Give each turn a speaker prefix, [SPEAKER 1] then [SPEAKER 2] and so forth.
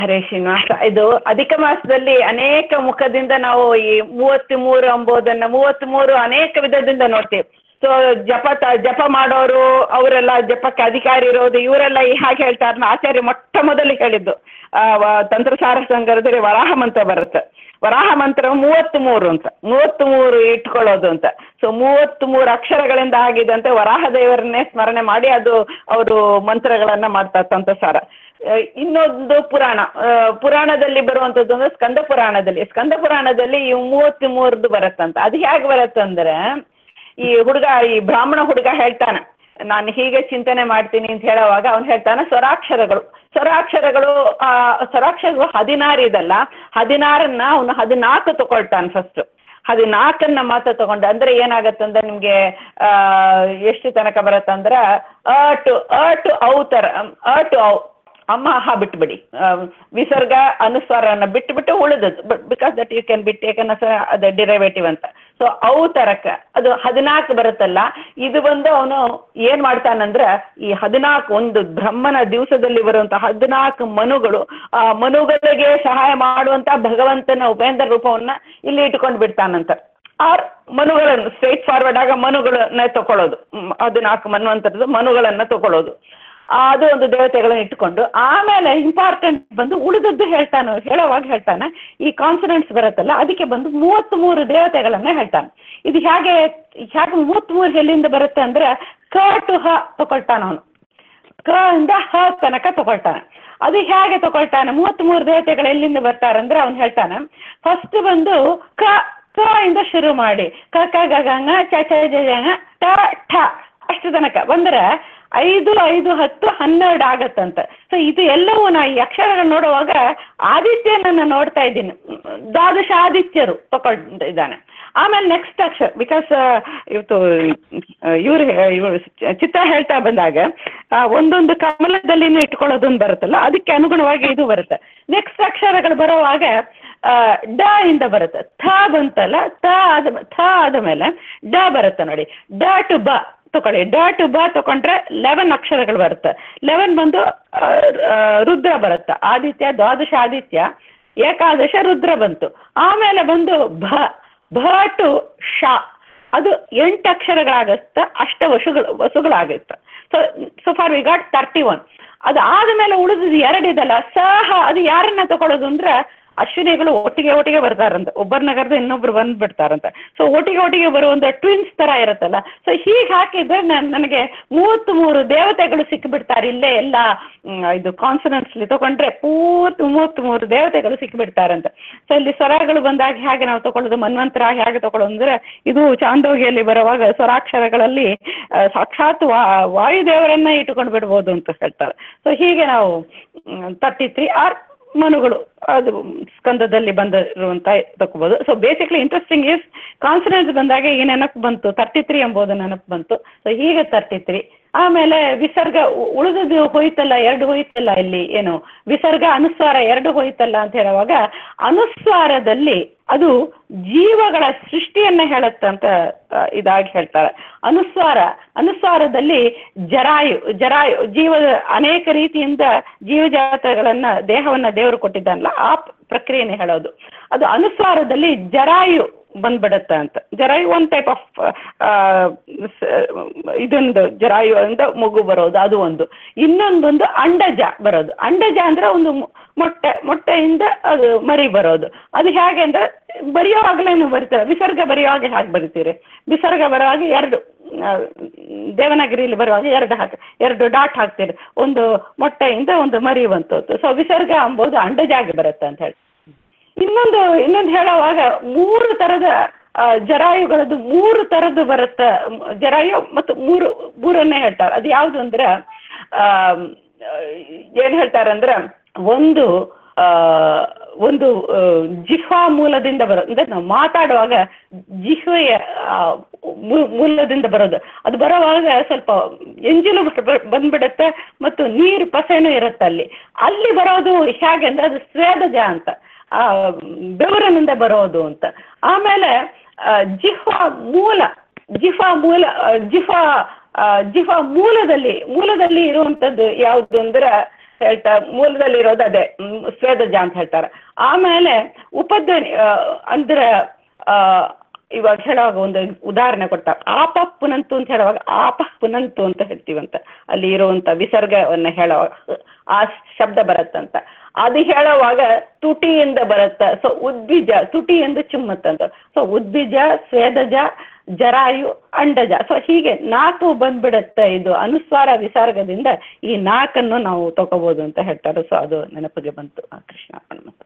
[SPEAKER 1] ಹರೇ ಶ್ರೀನಿವಾಸ ಇದು ಅಧಿಕ ಮಾಸದಲ್ಲಿ ಅನೇಕ ಮುಖದಿಂದ ನಾವು ಈ ಮೂವತ್ತ್ಮೂರು ಎಂಬುದನ್ನು ಮೂವತ್ತ್ಮೂರು ಅನೇಕ ವಿಧದಿಂದ ನೋಡ್ತೀವಿ ಸೊ ಜಪ ತ ಜಪ ಮಾಡೋರು ಅವರೆಲ್ಲ ಜಪಕ್ಕೆ ಅಧಿಕಾರಿ ಇರೋದು ಇವರೆಲ್ಲ ಈ ಹಾಗೆ ಹೇಳ್ತಾರೆ ಆಚಾರ್ಯ ಮೊಟ್ಟ ಮೊದಲಿಗೆ ಹೇಳಿದ್ದು ಆ, ವ- ತಂತ್ರಸಾರ ಸಂಗ್ರಹದಲ್ಲಿ ವರಾಹ ಮಂತ್ರ ಬರುತ್ತೆ ವರಾಹ ಮಂತ್ರ ಮೂವತ್ತ್ಮೂರು ಅಂತ ಮೂವತ್ತ್ಮೂರು ಇಟ್ಕೊಳ್ಳೋದು ಅಂತ ಸೊ ಮೂವತ್ತ್ಮೂರು ಅಕ್ಷರಗಳಿಂದ ಆಗಿದಂತೆ ವರಾಹ ದೇವರನ್ನೇ ಸ್ಮರಣೆ ಮಾಡಿ ಅದು ಅವರು ಮಂತ್ರಗಳನ್ನು ಮಾಡ್ತಾರೆ ತಂತ್ರಸಾರ ಆ, ಇನ್ನೊಂದು ಪುರಾಣ ಆ, ಪುರಾಣದಲ್ಲಿ ಬರುವಂಥದ್ದು ಅಂದ್ರೆ ಸ್ಕಂದ ಪುರಾಣದಲ್ಲಿ ಸ್ಕಂದ ಪುರಾಣದಲ್ಲಿ ಈ ಮೂವತ್ತ್ಮೂರದ್ದು ಬರುತ್ತಂತ ಅದು ಹೇಗೆ ಬರುತ್ತಂದ್ರೆ ಈ ಹುಡುಗ ಈ ಬ್ರಾಹ್ಮಣ ಹುಡುಗ ಹೇಳ್ತಾನೆ ನಾನು ಹೀಗೆ ಚಿಂತನೆ ಮಾಡ್ತೀನಿ ಅಂತ ಹೇಳುವಾಗ ಅವ್ನು ಹೇಳ್ತಾನೆ ಸ್ವರಾಕ್ಷರಗಳು ಸ್ವರಾಕ್ಷರಗಳು ಆ, ಸ್ವರಾಕ್ಷರಗಳು ಹದಿನಾರು ಇದಲ್ಲ ಹದಿನಾರನ್ನ ಅವನು ಹದಿನಾಲ್ಕು ತಗೊಳ್ತಾನೆ ಫಸ್ಟ್ ಹದಿನಾಲ್ಕನ್ನ ಮಾತ್ರ ತಗೊಂಡು ಅಂದ್ರೆ ಏನಾಗತ್ತಂದ್ರೆ ನಿಮಗೆ ಎಷ್ಟು ತನಕ ಬರುತ್ತಂದ್ರೆ ಅ ಟು ಅ ಟು ಔ ಥರ ಅ ಟು ಔ ಅಮ್ಮ ಹ ಬಿಟ್ಬಿಡಿ ಆ, ವಿಸರ್ಗ ಅನುಸ್ವಾರನ ಬಿಟ್ಬಿಟ್ಟು ಉಳಿದದ್ದು but because that you can be taken as ಅದು ಡಿರೈವೇಟಿವ್ ಅಂತ ಸೊ ಅವು ತರಕ ಅದು ಹದಿನಾಲ್ಕು ಬರುತ್ತಲ್ಲ ಇದು ಬಂದು ಅವನು ಏನು ಮಾಡ್ತಾನಂದ್ರೆ ಈ ಹದಿನಾಲ್ಕು ಒಂದು ಬ್ರಹ್ಮನ ದಿವಸದಲ್ಲಿ ಬರುವಂಥ ಹದಿನಾಲ್ಕು ಮನುಗಳು ಆ ಮನುಗಳಿಗೆ ಸಹಾಯ ಮಾಡುವಂಥ ಭಗವಂತನ ಉಪೇಂದ್ರ ರೂಪವನ್ನ ಇಲ್ಲಿ ಇಟ್ಕೊಂಡು ಬಿಡ್ತಾನಂತ ಆರ್ ಮನುಗಳನ್ನು ಸ್ಟ್ರೈಟ್ ಫಾರ್ವರ್ಡ್ ಆಗ ಮನುಗಳನ್ನ ತಗೊಳ್ಳೋದು ಮ್, ಹದಿನಾಲ್ಕು ಮನ್ವಂತರದ್ದು ಮನುಗಳನ್ನ ತಗೊಳ್ಳೋದು ಅದು ಒಂದು ದೇವತೆಗಳನ್ನ ಇಟ್ಕೊಂಡು ಆಮೇಲೆ ಇಂಪಾರ್ಟೆಂಟ್ ಬಂದು ಉಳಿದದ್ದು ಹೇಳ್ತಾನೆ ಹೇಳೋವಾಗ ಹೇಳ್ತಾನೆ ಈ ಕಾನ್ಫಿಡೆನ್ಸ್ ಬರುತ್ತಲ್ಲ ಅದಕ್ಕೆ ಬಂದು ಮೂವತ್ತ್ಮೂರು ದೇವತೆಗಳನ್ನ ಹೇಳ್ತಾನೆ ಇದು ಹೇಗೆ ಹೇಗೆ ಮೂವತ್ತ್ಮೂರು ಎಲ್ಲಿಂದ ಬರುತ್ತೆ ಅಂದ್ರೆ ಕ ಟು ಹ ತಗೊಳ್ತಾನೆ ಅವನು ಕ ಇಂದ ಹ ತನಕ ತಗೊಳ್ತಾನೆ ಅದು ಹೇಗೆ ತಗೊಳ್ತಾನೆ ಮೂವತ್ತ್ಮೂರು ದೇವತೆಗಳು ಎಲ್ಲಿಂದ ಬರ್ತಾರೆ ಅಂದ್ರೆ ಅವ್ನು ಹೇಳ್ತಾನೆ ಫಸ್ಟ್ ಬಂದು ಕ ಕ ಇಂದ ಶುರು ಮಾಡಿ ಕ ಕ ಗ ಗ ಂಗ ಚ ಚ ಜ ಜ ಂಗ ಟ ಠ ಅಷ್ಟು ತನಕ ಬಂದರೆ ಐದು ಐದು ಹತ್ತು ಹನ್ನೆರಡು ಆಗತ್ತಂತೆ ಸೊ ಇದು ಎಲ್ಲವೂ ನಾ ಈ ಅಕ್ಷರಗಳು ನೋಡುವಾಗ ಆದಿತ್ಯನನ್ನು ನೋಡ್ತಾ ಇದ್ದೀನಿ ದ್ವಾದಶ ಆದಿತ್ಯರು ತಗೊಂಡಿದ್ದಾನೆ ಆಮೇಲೆ ನೆಕ್ಸ್ಟ್ ಅಕ್ಷರ ಬಿಕಾಸ್ ಇವತ್ತು ಇವರು ಇವರು ಚಿತ್ರ ಹೇಳ್ತಾ ಬಂದಾಗ ಆ, ಒಂದೊಂದು ಕಮಲದಲ್ಲಿನೂ ಇಟ್ಕೊಳ್ಳೋದೊಂದು ಬರುತ್ತಲ್ಲ ಅದಕ್ಕೆ ಅನುಗುಣವಾಗಿ ಇದು ಬರುತ್ತೆ ನೆಕ್ಸ್ಟ್ ಅಕ್ಷರಗಳು ಬರೋವಾಗ ಆ, ಡ ಇಂದ ಬರುತ್ತೆ ಥ ಬಂತಲ್ಲ ಥ ಆದ ಥ ಆದ ಮೇಲೆ ಡ ಬರುತ್ತೆ ನೋಡಿ ಡ ಟು ಬ ತಗೊಳ್ಳಿ ಡ ಟು ಬ ತಗೊಂಡ್ರೆ ಲೆವೆನ್ ಅಕ್ಷರಗಳು ಬರುತ್ತೆ ಲೆವೆನ್ ಬಂದು ಆ, ಆ, ರುದ್ರ ಬರುತ್ತೆ ಆದಿತ್ಯ ದ್ವಾದಶ ಆದಿತ್ಯ ಏಕಾದಶ ರುದ್ರ ಬಂತು ಆಮೇಲೆ ಬಂದು ಭ ಭ ಟು ಶ ಅದು ಎಂಟು ಅಕ್ಷರಗಳಾಗತ್ತೆ ಅಷ್ಟ ವಶುಗಳು ವಸುಗಳಾಗುತ್ತೆ so so for we got thirty one ಅದು ಆದಮೇಲೆ ಉಳಿದಿದ್ದು ಎರಡಿದಲ್ಲ ಸಹ ಅದು ಯಾರನ್ನ ತಗೊಳ್ಳೋದು ಅಂದ್ರೆ ಅಶ್ವಿನಿಗಳು ಒಟ್ಟಿಗೆ ಒಟ್ಟಿಗೆ ಬರ್ತಾರಂತೆ ಒಬ್ಬರ ನಗರದ ಇನ್ನೊಬ್ರು ಬಂದ್ಬಿಡ್ತಾರಂತೆ ಸೊ ಒಟ್ಟಿಗೆ ಒಟ್ಟಿಗೆ ಬರುವಂಥ ಟ್ವಿನ್ಸ್ ಥರ ಇರುತ್ತಲ್ಲ ಸೊ ಹೀಗೆ ಹಾಕಿದ್ರೆ ನನ್- ನನಗೆ ಮೂವತ್ತ್ ಮೂರು ದೇವತೆಗಳು ಸಿಕ್ಕಿಬಿಡ್ತಾರೆ ಇಲ್ಲೇ ಎಲ್ಲ ಮ್, ಇದು ಕಾನ್ಫಿಡೆನ್ಸ್ಲಿ ತಗೊಂಡ್ರೆ ಪೂರ್ತಿ ಮೂವತ್ತ್ ಮೂರು ದೇವತೆಗಳು ಸಿಕ್ಕಿಬಿಡ್ತಾರಂತೆ ಸೊ ಇಲ್ಲಿ ಸ್ವರಗಳು ಬಂದಾಗ ಹೇಗೆ ನಾವು ತಗೊಳ್ಳೋದು ಮನ್ವಂತರ ಹೇಗೆ ತಗೊಳ್ಳೋದು ಅಂದ್ರೆ ಇದು ಚಾಂದೋಗಿಯಲ್ಲಿ ಬರುವಾಗ ಸ್ವರಾಕ್ಷರಗಳಲ್ಲಿ ಆ, ಸಾಕ್ಷಾತ್ ವಾ ವಾಯುದೇವರನ್ನ ಇಟ್ಟುಕೊಂಡು ಬಿಡ್ಬೋದು ಅಂತ ಹೇಳ್ತಾರೆ ಸೊ ಹೀಗೆ ನಾವು ತರ್ಟಿ ತ್ರೀ ಆರ್ ಮನುಗಳು ಅದು ಸ್ಕಂದದಲ್ಲಿ ಬಂದಿರುವಂತ ತಗೋಬೋದು so basically interesting is confidence ಬಂದಾಗ ಈ ನೆನಪು ಬಂತು ತರ್ಟಿ ತ್ರೀ ಎಂಬುದು ನೆನಪು ಬಂತು ಸೊ ಹೀಗೆ ತರ್ಟಿ ತ್ರೀ ಆಮೇಲೆ ವಿಸರ್ಗ ಉ- ಉಳಿದದ್ದು ಹೋಯ್ತಲ್ಲ ಎರಡು ಹೋಯ್ತಲ್ಲ ಇಲ್ಲಿ ಏನು ವಿಸರ್ಗ ಅನುಸ್ವಾರ ಎರಡು ಹೋಯ್ತಲ್ಲ ಅಂತ ಹೇಳುವಾಗ ಅನುಸ್ವಾರದಲ್ಲಿ ಅದು ಜೀವಗಳ ಸೃಷ್ಟಿಯನ್ನ ಹೇಳುತ್ತೆ ಅಂತ ಆ, ಇದಾಗಿ ಹೇಳ್ತಾರೆ ಅನುಸ್ವಾರ ಅನುಸ್ವಾರದಲ್ಲಿ ಜರಾಯು ಜರಾಯು ಜೀವದ ಅನೇಕ ರೀತಿಯಿಂದ ಜೀವಜಾತಗಳನ್ನ ದೇಹವನ್ನ ದೇವರು ಕೊಟ್ಟಿದ್ದಾನಲ್ಲ ಆ ಪ್ರಕ್ರಿಯೆನೇ ಹೇಳೋದು ಅದು ಅನುಸ್ವಾರದಲ್ಲಿ ಜರಾಯು ಬಂದ್ಬಿಡುತ್ತೆ ಅಂತ ಜರಾಯು ಒನ್ ಟೈಪ್ ಆಫ್ ಇದೊಂದು ಜರಾಯು ಅಂತ ಮಗು ಬರೋದು ಅದು ಒಂದು ಇನ್ನೊಂದೊಂದು ಅಂಡಜ ಬರೋದು ಅಂಡಜ ಅಂದ್ರೆ ಒಂದು ಮೊ- ಮೊಟ್ಟೆ ಮೊಟ್ಟೆಯಿಂದ ಅದು ಮರಿ ಬರೋದು ಅದು ಹೇಗೆ ಅಂದ್ರೆ ಬರೆಯೋವಾಗಲೇನು ಬರೀತಾರೆ ವಿಸರ್ಗ ಬರೆಯುವಾಗ ಹೇಗೆ ಬರಿತೀರಿ ವಿಸರ್ಗ ಬರುವಾಗ ಎರಡು ಆ, ದೇವನಗರಿಯಲ್ಲಿ ಬರುವಾಗ ಎರಡು ಹಾಕಿ ಎರಡು ಡಾಟ್ ಹಾಕ್ತೀರಿ ಒಂದು ಮೊಟ್ಟೆಯಿಂದ ಒಂದು ಮರಿ ಬಂತು ಸೊ ವಿಸರ್ಗ ಎಂಬುದು ಅಂಡಜಾಗಿ ಬರುತ್ತೆ ಅಂತ ಹೇಳಿ ಇನ್ನೊಂದು ಇನ್ನೊಂದು ಹೇಳುವಾಗ ಮೂರು ಥರದ ಆ, ಜರಾಯುಗಳದ್ದು ಮೂರು ಥರದ್ದು ಬರುತ್ತೆ ಮ್, ಜರಾಯು ಮತ್ತು ಮೂರು ಮೂರನ್ನೇ ಹೇಳ್ತಾರೆ ಅದು ಯಾವುದು ಅಂದ್ರೆ ಏನು ಹೇಳ್ತಾರೆ ಅಂದ್ರೆ ಒಂದು ಆ, ಒಂದು ಆ, ಜಿಹ್ವಾ ಮೂಲದಿಂದ ಬರೋದು ಅಂದ್ರೆ ನಾವು ಮಾತಾಡುವಾಗ ಜಿಹ್ವೆಯ ಆ, ಮೂ- ಮೂಲದಿಂದ ಬರೋದು ಅದು ಬರೋವಾಗ ಸ್ವಲ್ಪ ಎಂಜಿಲು ಬಿಟ್ಟು ಬ- ಬಂದ್ಬಿಡುತ್ತೆ ಮತ್ತು ನೀರು ಪಸೆನೂ ಇರುತ್ತೆ ಅಲ್ಲಿ ಅಲ್ಲಿ ಬರೋದು ಹೇಗೆ ಅಂದ್ರೆ ಅದು ಸ್ವೇದಜ ಅಂತ ಆ, ಬೆವರಿನಿಂದ ಬರೋದು ಅಂತ ಆಮೇಲೆ ಆ, ಜಿಹ್ವಾ ಮೂಲ ಜಿಫಾ ಮೂಲ ಆ, ಜಿಫಾ ಆ, ಜಿಫಾ ಮೂಲದಲ್ಲಿ ಮೂಲದಲ್ಲಿ ಇರುವಂಥದ್ದು ಯಾವುದು ಅಂದ್ರೆ ಹೇಳ್ತಾ ಮೂಲದಲ್ಲಿರೋದು ಅದೇ ಮ್, ಸ್ವೇದಜ ಅಂತ ಹೇಳ್ತಾರೆ ಆಮೇಲೆ ಉಪಧ್ವನಿ ಆ, ಅಂದ್ರೆ ಆ, ಇವಾಗ ಹೇಳುವಾಗ ಒಂದು ಉದಾಹರಣೆ ಕೊಡ್ತಾರೆ ಆಪ ಪುನಂತು ಅಂತ ಹೇಳುವಾಗ ಆಪ ಪುನಂತು ಅಂತ ಹೇಳ್ತೀವಂತ ಅಲ್ಲಿ ಇರುವಂಥ ವಿಸರ್ಗವನ್ನು ಹೇಳುವಾಗ ಆ ಶಬ್ದ ಬರುತ್ತಂತ ಅದು ಹೇಳುವಾಗ ತುಟಿಯಿಂದ ಬರುತ್ತೆ ಸೊ ಉದ್ಬೀಜ ತುಟಿಯಿಂದ ಚಿಮ್ಮತ್ತಂತ ಸೊ ಉದ್ಬೀಜ ಸ್ವೇದಜ ಜರಾಯು ಅಂಡಜ ಸೊ ಹೀಗೆ ನಾಲ್ಕು ಬಂದ್ಬಿಡುತ್ತೆ ಇದು ಅನುಸ್ವಾರ ವಿಸರ್ಗದಿಂದ ಈ ನಾಲ್ಕನ್ನು ನಾವು ತಗೋಬೋದು ಅಂತ ಹೇಳ್ತಾರೆ ಸೊ ಅದು ನೆನಪಿಗೆ ಬಂತು ಆ, ಕೃಷ್ಣ ಅರ್ಪಣ ಮಸ್ತು.